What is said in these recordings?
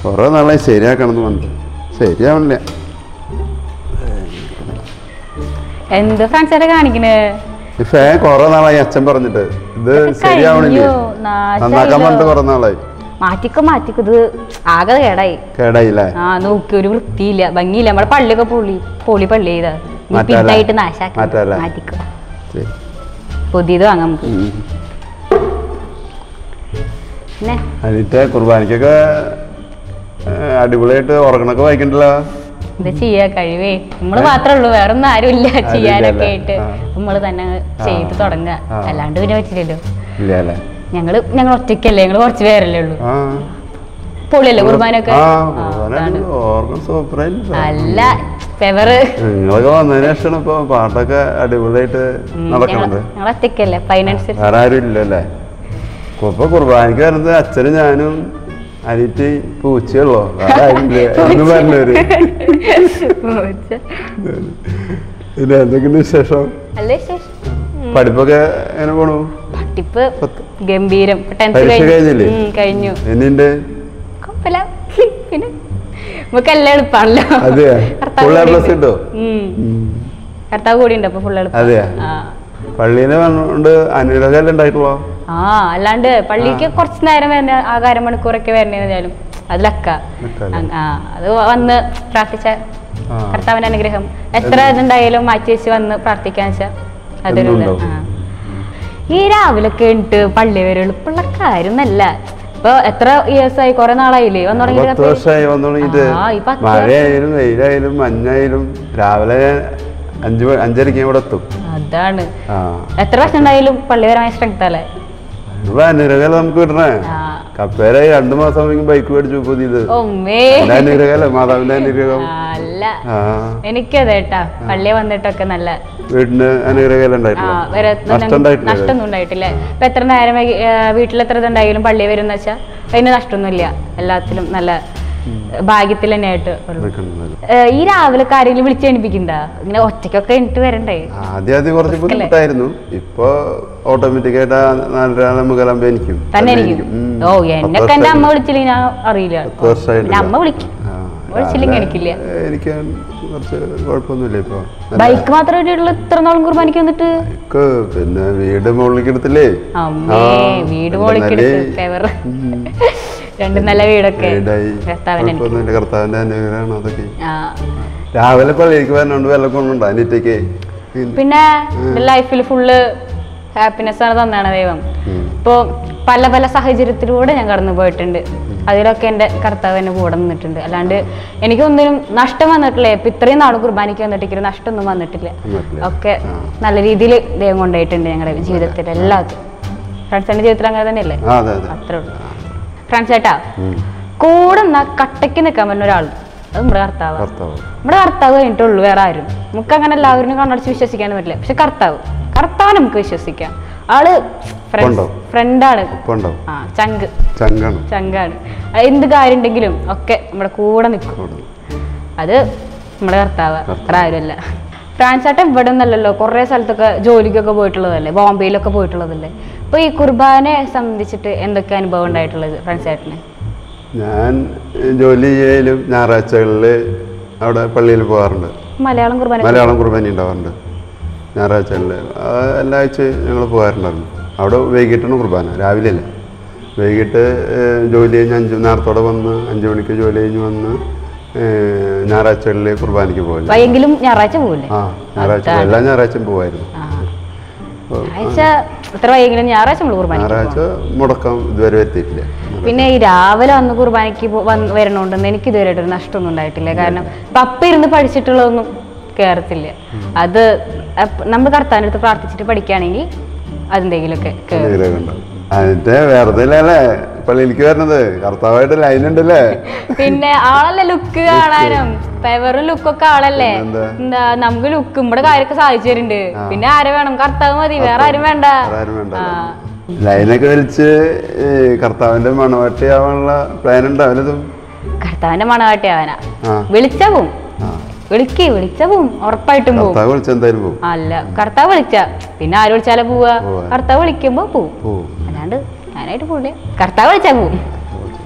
കുറേ നാളായി ശരിയാക്കണം എന്ന് പറഞ്ഞിട്ട് ശരിയാവണില്ല എന്ത് ഫ്രണ്ട്സൊക്കെ കാണിക്കണേ ഈ ഫാൻ കുറേ നാളായി അച്ഛൻ പറഞ്ഞിട്ട് ഇത് ശരിയാവണില്ല കഴിഞ്ഞു, നാശായല്ലോ. നന്നാക്കാൻ പറഞ്ഞിട്ട് കുറേ നാളായി മാറ്റിക്കോ മാറ്റിക്കോ ഇത് ആകെ കേടായി കേടായില്ലേ ആ നോക്കി ഒരു വൃത്തിയില്ല ഭംഗിയില്ല നമ്മുടെ പള്ളിയൊക്കെ പൊളി പൊളി പള്ളി ചെയ്താ മാറ്റാല്ലേ? പിന്നായിട്ട് നാശാക്കി മാറ്റാല്ലേ? മാറ്റിക്കോ ശരി. പുതിയത് വാങ്ങാം നമുക്ക് ഉം. പിന്നെ അതിന്റെ കുർബാനയ്ക്കൊക്കെ ഏ, അടിപൊളിയായിട്ട് ഉറങ്ങണൊക്കെ വായിക്കണ്ടല്ലോ എന്താ ചെയ്യാ കഴിവേ നമ്മള് മാത്രമേ ഉള്ളൂ വേറെ ഒന്നും ആരും ഇല്ല ആരും ചെയ്യാനൊക്കെ ഇല്ലല്ലേ? ആയിട്ട് ആ. നമ്മള് തന്നെ ചെയ്ത് തുടങ്ങുക ആ. അല്ലാണ്ട് പിന്നെ പറ്റില്ലല്ലോ ഇല്ല അല്ലേ ഞങ്ങള് ഞങ്ങൾ ഒറ്റയ്ക്കല്ലേ ഞങ്ങള് കുറച്ച് പേരല്ലേ ഉള്ളൂ ആ പൊളിയല്ലേ കുർബാനൊക്കെ ആ ആ, കുർബാന അതാണ്. ഓർഗൻ സൂപ്പറായില്ല അല്ല ഫെവറ് നിങ്ങളൊക്കെ വന്നതിന് ശേഷമാണ് ഇപ്പൊ പാട്ടൊക്കെ അടിപൊളിയായിട്ട് നടക്കണത് ഞങ്ങൾ ഒറ്റയ്ക്കല്ലേ അപ്പൊ അതിനനുസരിച്ച് വേറെ ആരും ഇല്ലല്ലേ ഇപ്പൊ കുർബാനയ്ക്ക് വരുന്നത് അച്ഛനും ഞാനും അനിറ്റ് പൂച്ചയുള്ളോ വേറെ ആരുമില്ല എന്ന് പറഞ്ഞവര് പിന്നെ എന്തൊക്കെയുണ്ട് വിശേഷം അല്ലേ ശേഷം പഠിപ്പൊക്കെ എങ്ങനെ പോണു തട്ടിപ്പ് പത്ത്. ഗംഭീരം ടെൻത്ത് പരീക്ഷ കഴിഞ്ഞില്ലേ? ഉം, കഴിഞ്ഞു എന്നുണ്ട് കുഴപ്പമില്ല പിന്നെ നമുക്ക് എല്ലാം എളുപ്പമാണല്ലോ അതെയാ കർത്താവ് ഫുൾ എ കൂടി പ്ലസ് ഉണ്ട്. കിട്ടോ ഉം. കർത്താവ് കൂടി ഉണ്ട് അപ്പൊ ഫുൾ എളുപ്പം അതെയാ ആ പള്ളിയിൽ വന്നുകൊണ്ട് അനുഗ്രഹം ഉണ്ടായിട്ടുള്ളോ ആ അല്ലാണ്ട് പള്ളിക്ക് കുറച്ച് നേരം വരണ ആ അരമണിക്കൂറൊക്കെ വരണേന്നാലും അതിലക്ക ലക്കല്ലേ? ആ അത് വന്ന് പ്രാർത്ഥിച്ച ആ. കർത്താവിന്റെ അനുഗ്രഹം എത്ര ഇതുണ്ടായാലും മാറ്റി വെച്ച് വന്ന് പ്രാർത്ഥിക്കാന്ന് വെച്ചാൽ അതൊരു ഇത്. എന്നും ആ. ഈ രാവിലെ ഒക്കെ ഉണ്ട് പള്ളി വരെ എളുപ്പമുള്ള കാര്യമൊന്നല്ല ഇപ്പൊ എത്ര ഇയേഴ്സ് ആയി കുറെ നാളായില്ലേ വന്നു പത്ത് തുടങ്ങിയിട്ട് വർഷമായി വന്നു തുടങ്ങിയിട്ട് ആ, ഈ പത്ത് മഴയായാലും വെയിലായാലും മഞ്ഞായാലും രാവിലെ അഞ്ചു മ- അഞ്ചരയ്ക്ക് ഇവിടെ എത്തും അതാണ് ആ എത്ര വർഷം ഉണ്ടായാലും പള്ളിപരമായ സ്ട്രെങ്ത് അല്ലേ ഇവിടെ അനുഗ്രഹം നമുക്ക് കിട്ടണേ ആ കപ്പേരായി രണ്ടു മാസം ആകുമ്പോൾ ബൈക്ക് മേടിച്ചു പുതിയത് ഒമ്മേ എന്റെ അനുഗ്രഹമല്ലേ മാതാവിന്റെ അനുഗ്രഹം അല്ല ആ എനിക്കതെ കേട്ടാ പള്ളിയെ വന്നിട്ടൊക്കെ നല്ല വീടിന് അനുഗ്രഹം ആ ഉണ്ടായിട്ടില്ല വേറെ നഷ്ടം ഉണ്ടായിട്ടില്ല നഷ്ടമൊന്നും ഉണ്ടായിട്ടില്ല ഇപ്പൊ എത്ര നേരം വൈകി- ആ, വീട്ടിൽ എത്ര ഇതുണ്ടായാലും പള്ളി വരുന്ന വെച്ചാൽ അതിന് നഷ്ടമൊന്നുമില്ല എല്ലാത്തിലും നല്ല ഭാഗ്യത്തിൽ തന്നെ ആയിട്ട് ഉള്ളു. നിൽക്കുന്നത്. ഏ, ഈ രാവിലെ ആരെങ്കിലും വിളിച്ച് എണിപ്പിക്കണ്ട ഇങ്ങനെ ഒറ്റയ്ക്കൊക്കെ എനിക്ക് വരണ്ടേ ആദ്യം ആദ്യം കുറച്ച് ബുദ്ധിമുട്ടായിരുന്നു ഇപ്പൊ ഓട്ടോമാറ്റിക് ആയിട്ട് ആ നാലര മുതലാകുമ്പോ എനിക്കും തന്നെ ഇരിക്കും ഉം. ഓ പത്ത് എന്നൊക്കെ എന്റെ അമ്മ വർഷമായി. വിളിച്ചില്ലെങ്കിൽ ഞാൻ അറിയില്ല പത്ത് വർഷമായിട്ടില്ല. പിന്നെ അമ്മ വിളിക്കും ആ, വിളിച്ചില്ലെങ്കിൽ രാവിലെ എനിക്കില്ല എനിക്ക് കുറച്ച് കുഴപ്പമൊന്നുമില്ല ഇപ്പൊ ബൈക്ക് മാത്രമേ ഉള്ളൂ ഇത്ര നാളും കുർബാനയ്ക്ക് വന്നിട്ട് ബൈക്ക് പിന്നെ വീട് മുകളിലേക്ക് എടുത്തില്ലേ അമ്മേ ആ, വീട് രണ്ട് മോളിക്കെടുത്ത് നിലയായി. ഫേവർ ഉം. രണ്ട് നല്ല വീടൊക്കെ വീടായി കർത്താവിന് എനിക്ക് കുഴപ്പമൊന്നുമില്ല കർത്താവിന്റെ അനുഗ്രഹമാണ് അതൊക്കെ ആ രാവിലെ പള്ളിയിലേക്ക് വരണോണ്ട് വെള്ളം കൊണ്ടുണ്ടോ അനിറ്റയ്ക്ക് പിന്നെ ലൈഫിൽ ഫുള്ള് ഹാപ്പിനെസ് ആണ് തന്നാണ് ദൈവം ഇപ്പോൾ പല പല സാഹചര്യത്തിലൂടെ ഞാൻ കടന്നു പോയിട്ടുണ്ട് അതിലൊക്കെ എൻ്റെ കർത്താവ് എന്നെ കൂടെ നിന്നിട്ടുണ്ട് അല്ലാണ്ട് എനിക്കൊന്നിനും നഷ്ടം വന്നിട്ടില്ല ഇപ്പം ഇത്രയും നാൾ കുർബാനയ്ക്ക് വന്നിട്ട് എനിക്ക് നഷ്ടമൊന്നും വന്നിട്ടില്ല വന്നിട്ടില്ല. ഒക്കെ നല്ല രീതിയിൽ ദൈവം കൊണ്ടുപോയിട്ടുണ്ട് ഞങ്ങളുടെ ജീവിതത്തിൽ എല്ലാത്തിലും ഫ്രണ്ട്സിൻ്റെ ജീവിതത്തിൽ അങ്ങനെ തന്നെയല്ലേ ആ അതെ അതെ അത്രേ ഉള്ളൂ ഫ്രണ്ട്സ് ഏട്ടാ ഉം. കൂടെ നിന്നാ കട്ടയ്ക്ക് നിൽക്കാൻ പറ്റുന്ന ഒരാൾ അത് നമ്മുടെ കർത്താവ് കർത്താവ് നമ്മുടെ കർത്താവ് കഴിഞ്ഞിട്ടുള്ളൂ വേറെ ആരും നമുക്ക് അങ്ങനെ എല്ലാവരും കണ്ണടച്ച് വിശ്വസിക്കാനും പറ്റില്ല പക്ഷെ കർത്താവ് കർത്താവ് നമുക്ക് വിശ്വസിക്കാം ആള് ഉണ്ടോ? ഫ്രണ്ടാണ് ഒപ്പം ഉണ്ടാവും ആ ചങ്ക് ചങ്കാണ് ചങ്കാണ് അത് എന്ത് കാര്യം ഉണ്ടെങ്കിലും ഒക്കെ നമ്മുടെ കൂടെ നിൽക്കും അവിടെ. അത് നമ്മുടെ കർത്താവ് അത്ര ആരുമല്ല ഫ്രാൻസ് ആട്ടം ഇവിടെ ഒന്നല്ലല്ലോ കുറേ സ്ഥലത്തൊക്കെ ജോലിക്കൊക്കെ പോയിട്ടുള്ളതല്ലേ ബോംബെയിലൊക്കെ പോയിട്ടുള്ളതല്ലേ അപ്പോൾ ഈ കുർബാനയെ സംബന്ധിച്ചിട്ട് എന്തൊക്കെ അനുഭവം ഉണ്ടായിട്ടുള്ളത് ഫ്രാൻസ് ആട്ടിന് ഞാൻ ജോലി ചെയ്യലും ഞായറാഴ്ചകളിൽ അവിടെ പള്ളിയിൽ പോകാറുണ്ട് മലയാളം കുർബാന മലയാളം കുർബാന ഉണ്ടാവാറുണ്ട് ഞായറാഴ്ചകളിൽ ആ, എല്ലാ ആഴ്ചയും ഞങ്ങൾ പോകാറുണ്ടായിരുന്നു അവിടെ വൈകിട്ടാണ് കുർബാന രാവിലെ അല്ല വൈകിട്ട് ഏഹ്, ജോലി കഴിഞ്ഞ് അഞ്ച് നേരത്തോടെ വന്ന് അഞ്ച് മണിക്ക് ജോലി കഴിഞ്ഞ് വന്ന് ഏഹ്, ഞായറാഴ്ചകളിൽ കുർബാനയ്ക്ക് പോകില്ല വൈകിലും ഞായറാഴ്ച പോകില്ലേ ആ ഞായറാഴ്ച അതാണ്. എല്ലാ ഞായറാഴ്ചയും പോകുമായിരുന്നു ആ. ഞായറാഴ്ച എത്ര വൈകിലും ഞായറാഴ്ച നമ്മൾ കുർബാന ഞായറാഴ്ച മുടക്കം ഇതുവരെ എത്തിയിട്ടില്ല പിന്നെ ഈ രാവിലെ വന്ന് കുർബാനയ്ക്ക് പോ- വന്ന് വരണോണ്ടെന്ന് എനിക്ക് ഇതുവരെയായിട്ട് ഒരു നഷ്ടമൊന്നും ഉണ്ടായിട്ടില്ല കാരണം ഇപ്പൊ അപ്പ ഇരുന്ന് പഠിച്ചിട്ടുള്ളതൊന്നും കേറത്തില്ല അത് അപ്പ- നമ്മൾ കർത്താവിൻ്റെ അടുത്ത് പ്രാർത്ഥിച്ചിട്ട് പഠിക്കുകയാണെങ്കിൽ അതെന്തെങ്കിലുമൊക്കെ കേറും അനുഗ്രഹം ഉണ്ടാവും അതിന്റെ വെറുതെ അല്ലേ പള്ളിയിലേക്ക് വരണത് കർത്താവായിട്ട് ലൈൻ ഉണ്ടല്ലേ പിന്നെ ആളല്ലേ ലുക്ക് കാണാനും ഫേവറും ലുക്കൊക്കെ ആളല്ലേ പിന്നെന്താ? എന്താ നമുക്ക് ലുക്ക് നമ്മുടെ കാര്യമൊക്കെ സാധിച്ചു തരുന്നുണ്ട് പിന്നെ ആരെ വേണം കർത്താവ് മതി വേറെ ആരും വേണ്ട ആരും വേണ്ട ആ. ലൈനൊക്കെ വലിച്ച് ഈ കർത്താവിന്റെ മണവാട്ടി ആവാനുള്ള പ്ലാൻ ഉണ്ടാവില്ലതും കർത്താവിന്റെ മണവാട്ടി ആവാനാ ആ വിളിച്ചാ പോവും ആ വിളിക്കേ വിളിച്ചാ പോവും ഉറപ്പായിട്ടും പോവും കർത്താവ് വിളിച്ച എന്തായാലും പോകും അല്ല കർത്താവ് വിളിച്ച പിന്നെ ആര് വിളിച്ചാലേ പോവാ പോവാ. കർത്താവ് വിളിക്കുമ്പോ പോവും പോവും അല്ലാണ്ട് ഞാനായിട്ട് പോവില്ല കർത്താവ് വിളിച്ചാ പോവും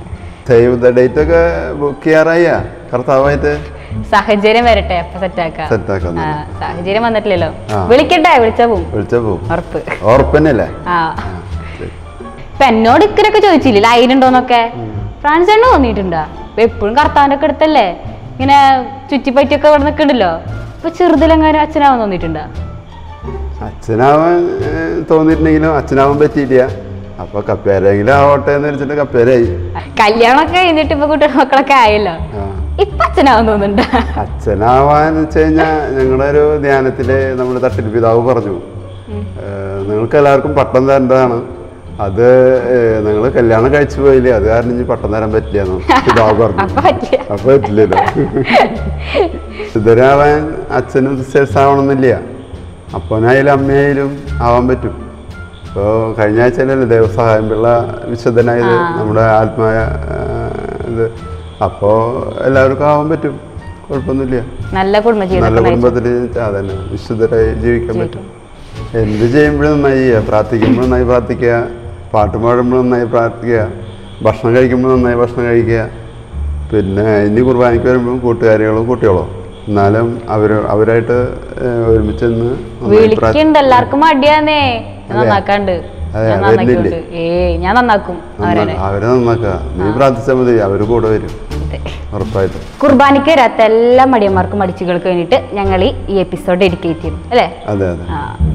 സേവ് ദ ഡേറ്റ് ഒക്കെ ബുക്ക് ചെയ്യാറായ കർത്താവായിട്ട് സാഹചര്യം വരട്ടെ അപ്പൊ സെറ്റാക്കാം സെറ്റാക്കാം ആ, സാഹചര്യം വന്നിട്ടില്ലല്ലോ ആ. വിളിക്കട്ടെ വിളിച്ചാ പോവും വിളിച്ചാ പോവും ഉറപ്പ് ഉറപ്പന്നല്ലേ ആ ഇപ്പൊ എന്നോട് ഇക്കരൊക്കെ ചോദിച്ചില്ലേ ലൈനുണ്ടോന്നൊക്കെ ഫ്രാൻസ് എണ്ണ തോന്നിയിട്ടുണ്ടാ ഇപ്പൊ എപ്പോഴും കർത്താവിന്റെ ഒക്കെ അടുത്തല്ലേ ഇങ്ങനെ ചുറ്റിപ്പറ്റിയൊക്കെ ഇവിടെ നിൽക്കണ്ടല്ലോ ഇപ്പൊ ചെറുതിലെങ്ങാനും അച്ഛനാവാൻ തോന്നിയിട്ടുണ്ടാ അച്ഛനാവാൻ ഏഹ്, തോന്നിയിട്ടുണ്ടെങ്കിലും അച്ഛനാവാൻ പറ്റിയില്ല അപ്പൊ കപ്പേരെങ്കിലും ആവട്ടെ എന്ന് വെച്ചിട്ട് കപ്പേരായി കല്യാണമൊക്കെ കഴിഞ്ഞിട്ട് ഇപ്പൊ കുട്ടികൾ മക്കളൊക്കെ ആയല്ലോ ആ. ഇപ്പൊ അച്ഛനാവാൻ തോന്നുന്നുണ്ടാ അച്ഛനാവാൻ വെച്ച് കഴിഞ്ഞാൽ ഞങ്ങളുടെ ഒരു ധ്യാനത്തില് നമ്മുടെ തട്ടിൽ പിതാവ് പറഞ്ഞു ഏഹ്, നിങ്ങൾക്ക് എല്ലാവർക്കും പട്ടം തരേണ്ടതാണ് അത് നിങ്ങൾ കല്യാണം കഴിച്ചു പോയില്ലേ അത് കാരണം ഇനി പട്ടം തരാൻ പറ്റില്ല എന്ന് പിതാവ് പറഞ്ഞു അപ്പൊ പറ്റില്ല അപ്പൊ പറ്റില്ലല്ലോ സിദ്ധരാവാൻ അച്ഛനും സിസ്റ്റേഴ്സ് ആവണമെന്നില്ല അപ്പനായാലും അമ്മയായാലും ആവാൻ പറ്റും ഇപ്പോൾ കഴിഞ്ഞ ആഴ്ചയിലല്ലേ ദേവസഹായം പിള്ള വിശുദ്ധനായത് നമ്മുടെ ആത്മായ ആ, ഇത് അപ്പോൾ എല്ലാവർക്കും ആവാൻ പറ്റും കുഴപ്പമൊന്നുമില്ല നല്ല നല്ല കുടുംബജീവിതം കുടുംബത്തിൽ അതന്നെ വിശുദ്ധരായി ജീവിക്കാൻ പറ്റും എന്ത് ചെയ്യുമ്പോഴും നന്നായി ചെയ്യുക പ്രാർത്ഥിക്കുമ്പോൾ നന്നായി പ്രാർത്ഥിക്കുക പാട്ട് പാടുമ്പോൾ നന്നായി പ്രാർത്ഥിക്കുക ഭക്ഷണം കഴിക്കുമ്പോൾ നന്നായി ഭക്ഷണം കഴിക്കുക പിന്നെ ഇനി കുർബാനയ്ക്ക് വരുമ്പോൾ കൂട്ടുകാരികളും കുട്ടികളും എന്നാലും അവർ അവരായിട്ട് ഏഹ്, ഒരുമിച്ച് നിന്ന് നന്നായി പ്രാർത്ഥി- വിളിക്കണ്ട് എല്ലാവർക്കും മടിയാന്നേ ഞാൻ അതെ. നന്നാക്കാണ്ട് അതെ, ഞാൻ വരുന്നില്ലേ? നന്നാക്കിയോണ്ട് ഏയ് ഞാൻ നന്നാക്കും അവരെ നന്നാ- അവരെ നന്നാക്കുക നീ പ്രാർത്ഥിച്ചാൽ മതി അവർ കൂടെ വരും അതെ. ഉറപ്പായിട്ടും കുർബാനയ്ക്ക് വരാത്ത എല്ലാ മടിയന്മാർക്കും മടിച്ചുകൾക്ക് വേണ്ടിയിട്ട് ഞങ്ങൾ ഈ എപ്പിസോഡ് ഡെഡിക്കേറ്റ് ചെയ്യും അല്ലേ അതെ അതെ ആ